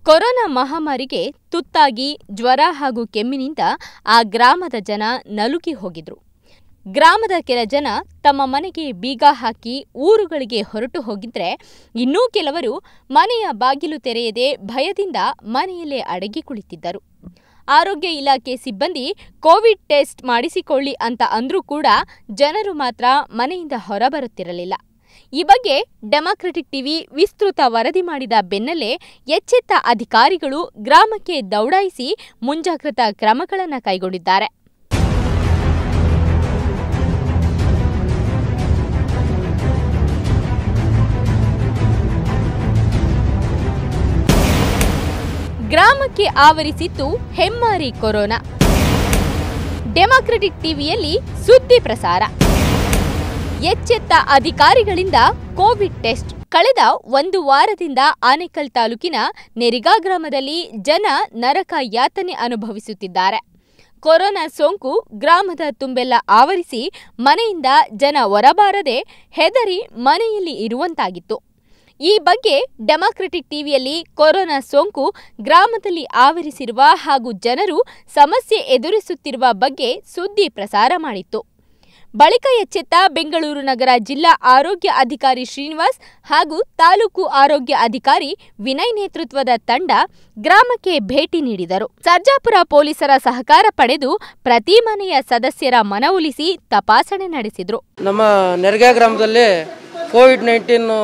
corona ಮಹಾಮಾರಿಗೆ ತುತ್ತಾಗಿ ಜ್ವರ ಹಾಗೂ ಕೆಮ್ಮಿನಿಂದ ಆ ಗ್ರಾಮದ ಜನ ನಲುಗಿ ಹೋಗಿದ್ರು ಗ್ರಾಮದ ಕೆಲ ಜನ ತಮ್ಮ ಮನೆಗೆ ಬೀಗ ಹಾಕಿ ಊರುಗಳಿಗೆ ಹೊರಟು ಹೋಗಿದ್ರೆ ಇನ್ನೂ ಕೆಲವರು ಮನೆಯ ಬಾಗಿಲು ತೆರೆಯದೆ ಭಯದಿಂದ ಮನೆಯಲ್ಲೇ ಅಡಗಿ ಕುಳಿತಿದ್ದರು ಆರೋಗ್ಯ ಇಲಾಖೆ ಸಿಬ್ಬಂದಿ ಕೋವಿಡ್ ಟೆಸ್ಟ್ ಮಾಡಿಸಿಕೊಳ್ಳಿ ಅಂತ ಅಂದ್ರೂ ಕೂಡ ಜನರು ಮಾತ್ರ ಮನೆಯಿಂದ ಹೊರಬರುತ್ತಿರಲಿಲ್ಲ ಈ ಬಗ್ಗೆ ಡೆಮಾಕ್ರೆಟಿಕ್ ಟಿವಿ ವಿಸ್ತೃತ ವರದಿ ಮಾಡಿದ ಬೆನ್ನಲ್ಲೇ ಎಚ್ಚೆತ್ತ ಅಧಿಕಾರಿಗಳು ಗ್ರಾಮಕ್ಕೆ ದೌಡಾಯಿಸಿ ಮುಂಜಾಗ್ರತಾ ಕ್ರಮಗಳನ್ನು ಕೈಗೊಂಡಿದ್ದಾರೆ ಗ್ರಾಮಕ್ಕೆ ಆವರಿಸಿತ್ತು ಹೆಮ್ಮಾರಿ ಕೊರೋನಾ ಡೆಮಾಕ್ರೆಟಿಕ್ ಟಿವಿಯಲ್ಲಿ ಸುದ್ದಿ ಪ್ರಸಾರ ಎಚ್ಚೆತ್ತ ಅಧಿಕಾರಿಗಳಿಂದ ಕೋವಿಡ್ ಟೆಸ್ಟ್ ಕಳೆದ ಒಂದು ವಾರದಿಂದ ಆನೇಕಲ್ ತಾಲೂಕಿನ ನೆರಿಗಾ ಗ್ರಾಮದಲ್ಲಿ ಜನ ನರಕ ಯಾತನೆ ಅನುಭವಿಸುತ್ತಿದ್ದಾರೆ ಕೊರೋನಾ ಸೋಂಕು ಗ್ರಾಮದ ತುಂಬೆಲ್ಲ ಆವರಿಸಿ ಮನೆಯಿಂದ ಜನ ಹೊರಬಾರದೆ ಹೆದರಿ ಮನೆಯಲ್ಲಿ ಇರುವಂತಾಗಿತ್ತು ಈ ಬಗ್ಗೆ ಡೆಮಾಕ್ರೆಟಿಕ್ ಟಿವಿಯಲ್ಲಿ ಕೊರೋನಾ ಸೋಂಕು ಗ್ರಾಮದಲ್ಲಿ ಆವರಿಸಿರುವ ಹಾಗೂ ಜನರು ಸಮಸ್ಯೆ ಎದುರಿಸುತ್ತಿರುವ ಬಗ್ಗೆ ಸುದ್ದಿ ಪ್ರಸಾರ ಮಾಡಿತ್ತು ಬಳಿಕ ಎಚ್ಚೆತ್ತ ಬೆಂಗಳೂರು ನಗರ ಜಿಲ್ಲಾ ಆರೋಗ್ಯ ಅಧಿಕಾರಿ ಶ್ರೀನಿವಾಸ್ ಹಾಗೂ ತಾಲೂಕು ಆರೋಗ್ಯ ಅಧಿಕಾರಿ ವಿನಯ್ ನೇತೃತ್ವದ ತಂಡ ಗ್ರಾಮಕ್ಕೆ ಭೇಟಿ ನೀಡಿದರು ಸರ್ಜಾಪುರ ಪೊಲೀಸರ ಸಹಕಾರ ಪಡೆದು ಪ್ರತಿ ಮನೆಯ ಸದಸ್ಯರ ಮನವೊಲಿಸಿ ತಪಾಸಣೆ ನಡೆಸಿದ್ರು ನಮ್ಮ ನೆರಗೆ ಗ್ರಾಮದಲ್ಲಿ ಕೋವಿಡ್ ನೈನ್ಟೀನು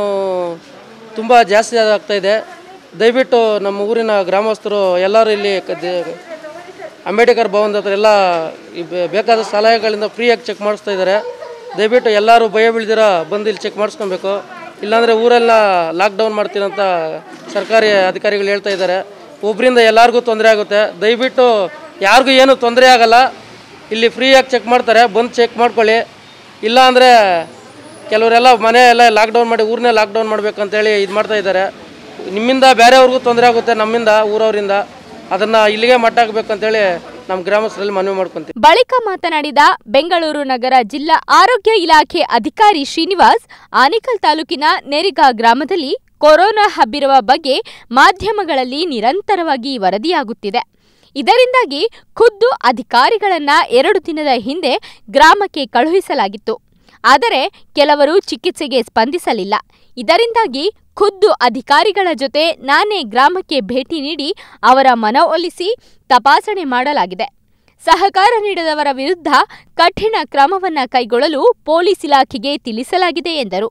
ತುಂಬ ಜಾಸ್ತಿ ಆಗ್ತಾ ಇದೆ ದಯವಿಟ್ಟು ನಮ್ಮ ಊರಿನ ಗ್ರಾಮಸ್ಥರು ಎಲ್ಲರೂ ಇಲ್ಲಿ ಕ- ದೆ- ಅಂಬೇಡ್ಕರ್ ಭವನದ ಹತ್ರ ಎಲ್ಲ ಈ ಬೆ- ಬೇಕಾದ ಸಲಹೆಗಳಿಂದ ಫ್ರೀಯಾಗಿ ಚೆಕ್ ಮಾಡಿಸ್ತಾ ಇದ್ದಾರೆ ದಯವಿಟ್ಟು ಎಲ್ಲರೂ ಭಯ ಬೀಳ್ದಿರ ಬಂದು ಇಲ್ಲಿ ಚೆಕ್ ಮಾಡಿಸ್ಕೊಬೇಕು ಇಲ್ಲಾಂದರೆ ಊರೆಲ್ಲ ಲಾಕ್ಡೌನ್ ಮಾಡ್ತೀನಿ ಅಂತ ಸರ್ಕಾರಿ ಅಧಿಕಾರಿಗಳು ಹೇಳ್ತಾ ಇದ್ದಾರೆ ಒಬ್ಬರಿಂದ ಎಲ್ಲರಿಗೂ ತೊಂದರೆ ಆಗುತ್ತೆ ದಯವಿಟ್ಟು ಯಾರಿಗೂ ಏನೂ ತೊಂದರೆ ಆಗಲ್ಲ ಇಲ್ಲಿ ಫ್ರೀಯಾಗಿ ಚೆಕ್ ಮಾಡ್ತಾರೆ ಬಂದು ಚೆಕ್ ಮಾಡ್ಕೊಳ್ಳಿ ಇಲ್ಲ ಅಂದರೆ ಕೆಲವರೆಲ್ಲ ಮನೆ ಎಲ್ಲ ಲಾಕ್ಡೌನ್ ಮಾಡಿ ಊರನ್ನೇ ಲಾಕ್ಡೌನ್ ಮಾಡ್ಬೇಕಂತೇಳಿ ಇದು ಮಾಡ್ತಾ ಇದ್ದಾರೆ ನಿಮ್ಮಿಂದ ಬೇರೆಯವ್ರಿಗೂ ತೊಂದರೆ ಆಗುತ್ತೆ ನಮ್ಮಿಂದ ಊರವರಿಂದ ಅದನ್ನು ಇಲ್ಲಿಗೆ ಮಟ್ಟಾಕಬೇಕಂತೇಳಿ ನಮ್ಮ ಗ್ರಾಮಸ್ಥರಲ್ಲಿ ಮನವಿ ಮಾಡ್ಕೊತೀವಿ ಬಳಿಕ ಮಾತನಾಡಿದ ಬೆಂಗಳೂರು ನಗರ ಜಿಲ್ಲಾ ಆರೋಗ್ಯ ಇಲಾಖೆ ಅಧಿಕಾರಿ ಶ್ರೀನಿವಾಸ್ ಆನೇಕಲ್ ತಾಲೂಕಿನ ನೆರಿಗಾ ಗ್ರಾಮದಲ್ಲಿ ಕೊರೋನಾ ಹಬ್ಬಿರುವ ಬಗ್ಗೆ ಮಾಧ್ಯಮಗಳಲ್ಲಿ ನಿರಂತರವಾಗಿ ವರದಿಯಾಗುತ್ತಿದೆ ಇದರಿಂದಾಗಿ ಖುದ್ದು ಅಧಿಕಾರಿಗಳನ್ನ ಎರಡು ದಿನದ ಹಿಂದೆ ಗ್ರಾಮಕ್ಕೆ ಕಳುಹಿಸಲಾಗಿತ್ತು ಆದರೆ ಕೆಲವರು ಚಿಕಿತ್ಸೆಗೆ ಸ್ಪಂದಿಸಲಿಲ್ಲ ಇದರಿಂದಾಗಿ ಖುದ್ದು ಅಧಿಕಾರಿಗಳ ಜೊತೆ ನಾನೇ ಗ್ರಾಮಕ್ಕೆ ಭೇಟಿ ನೀಡಿ ಅವರ ಮನವೊಲಿಸಿ ತಪಾಸಣೆ ಮಾಡಲಾಗಿದೆ ಸಹಕಾರ ನೀಡದವರ ವಿರುದ್ಧ ಕಠಿಣ ಕ್ರಮವನ್ನ ಕೈಗೊಳ್ಳಲು ಪೊಲೀಸ್ ಇಲಾಖೆಗೆ ತಿಳಿಸಲಾಗಿದೆ ಎಂದರು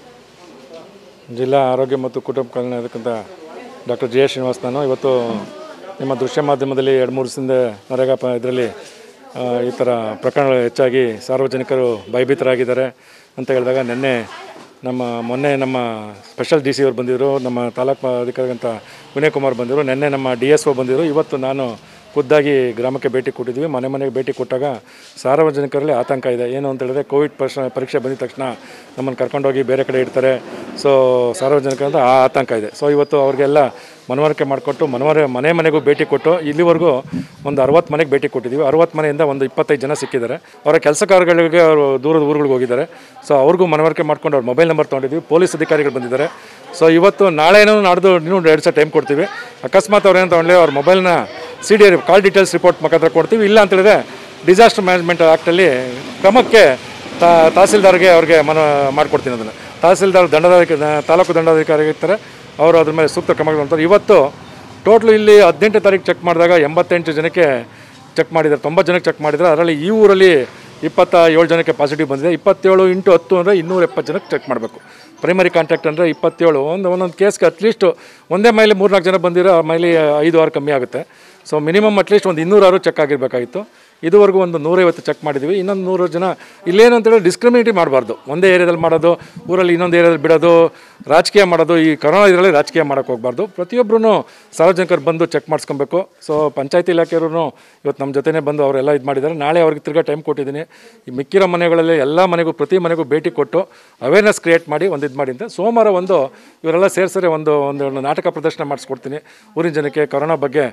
ಜಿಲ್ಲಾ ಆರೋಗ್ಯ ಮತ್ತು ಕುಟುಂಬ ಕಲ್ಯಾಣ ಇರತಕ್ಕಂಥ ಡಾಕ್ಟರ್ ಜೆ ಎಸ್ ಶ್ರೀನಿವಾಸ್ ನಾನು ಇವತ್ತು ನಿಮ್ಮ ದೃಶ್ಯ ಮಾಧ್ಯಮದಲ್ಲಿ ಎರಡು ಮೂರು ದಿವಸದಿಂದ ನರೇಗಾ ಪ ಇದರಲ್ಲಿ ಆ, ಈ ಥರ ಪ್ರಕರಣಗಳು ಹೆಚ್ಚಾಗಿ ಸಾರ್ವಜನಿಕರು ಭಯಭೀತರಾಗಿದ್ದಾರೆ ಅಂತ ಹೇಳಿದಾಗ ನಿನ್ನೆ ನಮ್ಮ ಮೊನ್ನೆ ನಮ್ಮ ಸ್ಪೆಷಲ್ ಡಿ ಸಿ ಅವರು ಬಂದಿದ್ದರು ನಮ್ಮ ತಾಲೂಕು ಅಧಿಕಾರಿ ಅಂತ ವಿನಯ್ ಕುಮಾರ್ ಬಂದಿದ್ದರು ನಿನ್ನೆ ನಮ್ಮ ಡಿ ಎಸ್ ಒ ಬಂದಿದ್ದರು ಇವತ್ತು ನಾನು ಖುದ್ದಾಗಿ ಗ್ರಾಮಕ್ಕೆ ಭೇಟಿ ಕೊಟ್ಟಿದ್ವಿ ಮನೆ ಮನೆಗೆ ಭೇಟಿ ಕೊಟ್ಟಾಗ ಸಾರ್ವಜನಿಕರಲ್ಲಿ ಆತಂಕ ಇದೆ ಏನು ಅಂತ ಹೇಳಿದ್ರೆ ಕೋವಿಡ್ ಪರೀಕ್ಷೆ ಪರೀಕ್ಷೆ ಬಂದಿದ ತಕ್ಷಣ ನಮ್ಮನ್ನು ಕರ್ಕೊಂಡೋಗಿ ಬೇರೆ ಕಡೆ ಇಡ್ತಾರೆ ಸೊ ಸಾರ್ವಜನಿಕರಿಂದ ಆ ಆತಂಕ ಇದೆ ಸೊ ಇವತ್ತು ಅವ್ರಿಗೆಲ್ಲ ಮನವರಿಕೆ ಮಾಡಿಕೊಟ್ಟು ಮನವರೆ ಮನೆ ಮನೆಗೂ ಭೇಟಿ ಕೊಟ್ಟು ಇಲ್ಲಿವರೆಗೂ ಒಂದು ಅರವತ್ತು ಮನೆಗೆ ಭೇಟಿ ಕೊಟ್ಟಿದ್ದೀವಿ ಅರವತ್ತು ಮನೆಯಿಂದ ಒಂದು ಇಪ್ಪತ್ತೈದು ಜನ ಸಿಕ್ಕಿದ್ದಾರೆ ಅವರ ಕೆಲಸ ಕಾರ್ಯಗಳಿಗೆ ಅವರು ದೂರದ ಊರುಗಳಿಗೆ ಹೋಗಿದ್ದಾರೆ ಸೊ ಅವ್ರಿಗೂ ಮನವರಿಕೆ ಮಾಡ್ಕೊಂಡು ಅವ್ರ ಮೊಬೈಲ್ ನಂಬರ್ ತೊಗೊಂಡಿದ್ದೀವಿ ಪೊಲೀಸ್ ಅಧಿಕಾರಿಗಳು ಬಂದಿದ್ದಾರೆ ಸೊ ಇವತ್ತು ನಾಳೆನೂ ನಾಡ್ದು ಇನ್ನೂ ಎರಡು ಸಹ ಟೈಮ್ ಕೊಡ್ತೀವಿ ಅಕಸ್ಮಾತ್ ಅವ್ರು ಏನು ತೊಗೊಂಡ್ಲಿ ಅವ್ರ ಮೊಬೈಲ್ನ C D call details report ಮುಖಾಂತರ ಕೊಡ್ತೀವಿ ಇಲ್ಲ ಅಂತ ಹೇಳಿದ್ರೆ ಡಿಸಾಸ್ಟರ್ ಮ್ಯಾನೇಜ್ಮೆಂಟ್ ಆ್ಯಕ್ಟಲ್ಲಿ ಕ್ರಮಕ್ಕೆ ತಾ ತಹಸೀಲ್ದಾರ್ಗೆ ಅವ್ರಿಗೆ ಮನ ಮಾಡಿಕೊಡ್ತೀನಿ ಅದನ್ನು ತಹಸೀಲ್ದಾರ್ ದಂಡಾಧಿಕಾರಿ ತಾಲೂಕು ದಂಡಾಧಿಕಾರಿ ಇರ್ತಾರೆ ಅವರು ಅದ್ರ ಮೇಲೆ ಸೂಕ್ತ ಕ್ರಮ ತಗೊಳ್ತಾರೆ ಇವತ್ತು ಟೋಟ್ಲು ಇಲ್ಲಿ ಹದಿನೆಂಟು ತಾರೀಕು ಚೆಕ್ ಮಾಡಿದಾಗ ಎಂಬತ್ತೆಂಟು ಜನಕ್ಕೆ ಚೆಕ್ ಮಾಡಿದ್ದಾರೆ ತೊಂಬತ್ತು ಜನಕ್ಕೆ ಚೆಕ್ ಮಾಡಿದ್ದಾರೆ ಅದರಲ್ಲಿ ಈ ಊರಲ್ಲಿ ಇಪ್ಪತ್ತ ಏಳು ಜನಕ್ಕೆ ಪಾಸಿಟಿವ್ ಬಂದಿದೆ ಇಪ್ಪತ್ತೇಳು ಇಂಟು ಹತ್ತು ಅಂದರೆ ಇನ್ನೂರ ಎಪ್ಪತ್ತು ಜನಕ್ಕೆ ಚೆಕ್ ಮಾಡಬೇಕು ಪ್ರೈಮರಿ ಕಾಂಟ್ಯಾಕ್ಟ್ ಅಂದರೆ ಇಪ್ಪತ್ತೇಳು ಒಂದು ಒಂದೊಂದು ಕೇಸ್ಗೆ ಅಟ್ಲೀಸ್ಟ್ ಒಂದೇ ಮೈಲಿ ಮೂರ್ನಾಲ್ಕು ಜನ ಬಂದಿರೋ ಆ ಮೈಲಿ ಐದು ಆರು ಕಮ್ಮಿ ಆಗುತ್ತೆ ಸೊ ಮಿನಿಮಮ್ ಅಟ್ಲೀಸ್ಟ್ ಒಂದು ಇನ್ನೂರಾರು ಚೆಕ್ ಆಗಿರಬೇಕಾಗಿತ್ತು ಇದುವರೆಗೂ ಒಂದು ನೂರೈವತ್ತು ಚೆಕ್ ಮಾಡಿದ್ವಿ ಇನ್ನೊಂದು ನೂರು ಜನ ಇಲ್ಲೇನು ಅಂತೇಳಿ ಡಿಸ್ಕ್ರಿಮಿನೇಟಿ ಮಾಡಬಾರ್ದು ಒಂದೇ ಏರಿಯಾದಲ್ಲಿ ಮಾಡೋದು ಊರಲ್ಲಿ ಇನ್ನೊಂದು ಏರಿಯಾದಲ್ಲಿ ಬಿಡೋದು ರಾಜಕೀಯ ಮಾಡೋದು ಈ ಕರೋನಾ ಇದರಲ್ಲಿ ರಾಜಕೀಯ ಮಾಡೋಕ್ಕೆ ಹೋಗಬಾರ್ದು ಪ್ರತಿಯೊಬ್ಬರೂ ಸಾರ್ವಜನಿಕರು ಬಂದು ಚೆಕ್ ಮಾಡಿಸ್ಕೊಬೇಕು ಸೊ ಪಂಚಾಯತಿ ಇಲಾಖೆಯವರು ಇವತ್ತು ನಮ್ಮ ಜೊತೆನೇ ಬಂದು ಅವರೆಲ್ಲ ಇದು ಮಾಡಿದ್ದಾರೆ ನಾಳೆ ಅವ್ರಿಗೆ ತಿರ್ಗಾ ಟೈಮ್ ಕೊಟ್ಟಿದ್ದೀನಿ ಈ ಮಿಕ್ಕಿರೋ ಮನೆಗಳಲ್ಲಿ ಎಲ್ಲ ಮನೆಗೂ ಪ್ರತಿ ಮನೆಗೂ ಭೇಟಿ ಕೊಟ್ಟು ಅವೇರ್ನೆಸ್ ಕ್ರಿಯೇಟ್ ಮಾಡಿ ಒಂದು ಇದು ಮಾಡಿ ಅಂತ ಸೋಮವಾರ ಒಂದು ಇವರೆಲ್ಲ ಸೇರಿಸರೆ ಒಂದು ಒಂದು ನಾಟಕ ಪ್ರದರ್ಶನ ಮಾಡಿಸ್ಕೊಡ್ತೀನಿ ಊರಿನ ಜನಕ್ಕೆ ಕೊರೋನಾ ಬಗ್ಗೆ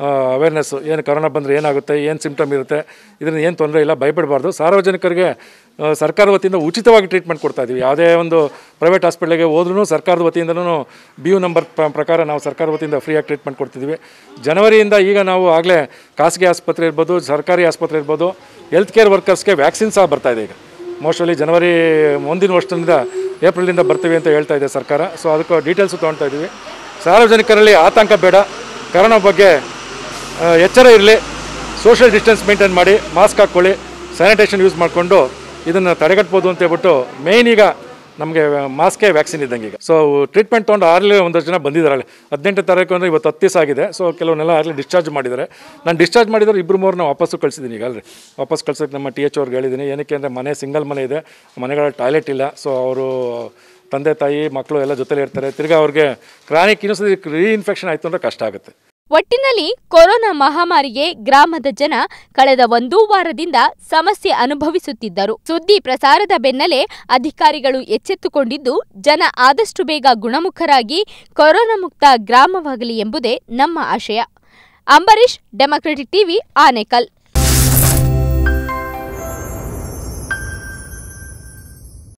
ಅವೇರ್ನೆಸ್ಸು ಏನು ಕೊರೋನಾ ಬಂದರೆ ಏನಾಗುತ್ತೆ ಏನು ಸಿಮ್ಟಮ್ ಇರುತ್ತೆ ಇದರಿಂದ ಏನು ತೊಂದರೆ ಇಲ್ಲ ಭಯಪಡಬಾರ್ದು ಸಾರ್ವಜನಿಕರಿಗೆ ಆ, ಸರ್ಕಾರದ ವತಿಯಿಂದ ಉಚಿತವಾಗಿ ಟ್ರೀಟ್ಮೆಂಟ್ ಕೊಡ್ತಾ ಇದ್ದೀವಿ ಯಾವುದೇ ಒಂದು ಪ್ರೈವೇಟ್ ಹಾಸ್ಪಿಟ್ಲಿಗೆ ಹೋದ್ರೂ ಸರ್ಕಾರದ ವತಿಯಿಂದಲೂ ಬಿ ಯು ನಂಬರ್ ಪ್ರ- ಪ್ರಕಾರ ನಾವು ಸರ್ಕಾರದ ವತಿಯಿಂದ ಫ್ರೀಯಾಗಿ ಟ್ರೀಟ್ಮೆಂಟ್ ಕೊಡ್ತಿದ್ದೀವಿ ಜನವರಿಯಿಂದ ಈಗ ನಾವು ಆಗಲೇ ಖಾಸಗಿ ಆಸ್ಪತ್ರೆ ಇರ್ಬೋದು ಸರ್ಕಾರಿ ಆಸ್ಪತ್ರೆ ಇರ್ಬೋದು ಹೆಲ್ತ್ ಕೇರ್ ವರ್ಕರ್ಸ್ಗೆ ವ್ಯಾಕ್ಸಿನ್ ಸಹ ಬರ್ತಾ ಇದೆ ಈಗ ಮೋಸ್ಟ್ಲಿ ಜನವರಿ ಮುಂದಿನ ವರ್ಷದಿಂದ ಏಪ್ರಿಲಿಂದ ಬರ್ತೀವಿ ಅಂತ ಹೇಳ್ತಾ ಇದೆ ಸರ್ಕಾರ ಸೊ ಅದಕ್ಕೆ ಡೀಟೇಲ್ಸು ತೊಗೊಳ್ತಾ ಇದ್ದೀವಿ ಸಾರ್ವಜನಿಕರಲ್ಲಿ ಆತಂಕ ಬೇಡ ಕರೋನಾ ಬಗ್ಗೆ ಆ, ಎಚ್ಚರ ಇರಲಿ ಸೋಷಿಯಲ್ ಡಿಸ್ಟೆನ್ಸ್ ಮೇಂಟೈನ್ ಮಾಡಿ ಮಾಸ್ಕ್ ಹಾಕ್ಕೊಳ್ಳಿ ಸ್ಯಾನಿಟೇಷನ್ ಯೂಸ್ ಮಾಡಿಕೊಂಡು ಇದನ್ನು ತಡೆಗಟ್ಬೋದು ಅಂತ ಹೇಳ್ಬಿಟ್ಟು ಮೇಯ್ನ್ ಈಗ ನಮಗೆ ಮಾಸ್ಕೇ ವ್ಯಾಕ್ಸಿನ್ ಇದ್ದಂಗೆ ಈಗ ಸೊ ಟ್ರೀಟ್ಮೆಂಟ್ ತೊಗೊಂಡು ಆಗಲೇ ಒಂದಷ್ಟು ಜನ ಬಂದಿದ್ದಾರೆ ಹದಿನೆಂಟು ತಾರೀಕು ಅಂದರೆ ಇವತ್ತು ಹತ್ತು ದಿವಸ ಆಗಿದೆ ಸೊ ಕೆಲವನ್ನೆಲ್ಲ ಆಗಲೇ ಡಿಸ್ಚಾರ್ಜ್ ಮಾಡಿದ್ದಾರೆ ನಾನು ಡಿಸ್ಚಾರ್ಜ್ ಮಾಡಿದ್ರೆ ಇಬ್ಬರು ಮೂರನ್ನ ವಾಪಸ್ಸು ಕಳಿಸಿದ್ದೀನಿ ಈಗ ಅಲ್ರಿ ವಾಪಸ್ ಕಳ್ಸೋಕ್ಕೆ ನಮ್ಮ ಟಿ ಎಚ್ ಅವ್ರಿಗೆ ಹೇಳಿದ್ದೀನಿ ಏನಕ್ಕೆ ಅಂದರೆ ಮನೆ ಸಿಂಗಲ್ ಮನೆ ಇದೆ ಮನೆಗಳ ಟಾಯ್ಲೆಟ್ ಇಲ್ಲ ಸೊ ಅವರು ತಂದೆ ತಾಯಿ ಮಕ್ಕಳು ಎಲ್ಲ ಜೊತೆಲೇ ಇರ್ತಾರೆ ತಿರ್ಗಾ ಅವ್ರಿಗೆ ಕ್ರಾನಿಕ್ ಇನ್ನೊಂದ್ಸತಿ ರೀಇನ್ಫೆಕ್ಷನ್ ಆಯಿತು ಅಂದರೆ ಕಷ್ಟ ಆಗುತ್ತೆ ಒಟ್ಟಿನಲ್ಲಿ ಕೊರೋನಾ ಮಹಾಮಾರಿಗೆ ಗ್ರಾಮದ ಜನ ಕಳೆದ ಒಂದೂ ವಾರದಿಂದ ಸಮಸ್ಯೆ ಅನುಭವಿಸುತ್ತಿದ್ದರು ಸುದ್ದಿ ಪ್ರಸಾರದ ಬೆನ್ನಲ್ಲೇ ಅಧಿಕಾರಿಗಳು ಎಚ್ಚೆತ್ತುಕೊಂಡಿದ್ದು ಜನ ಆದಷ್ಟು ಬೇಗ ಗುಣಮುಖರಾಗಿ ಕೊರೋನಾ ಮುಕ್ತ ಗ್ರಾಮವಾಗಲಿ ಎಂಬುದೇ ನಮ್ಮ ಆಶಯ ಅಂಬರೀಶ್ ಡೆಮಾಕ್ರೆಟಿಕ್ ಟಿವಿ ಆನೇಕಲ್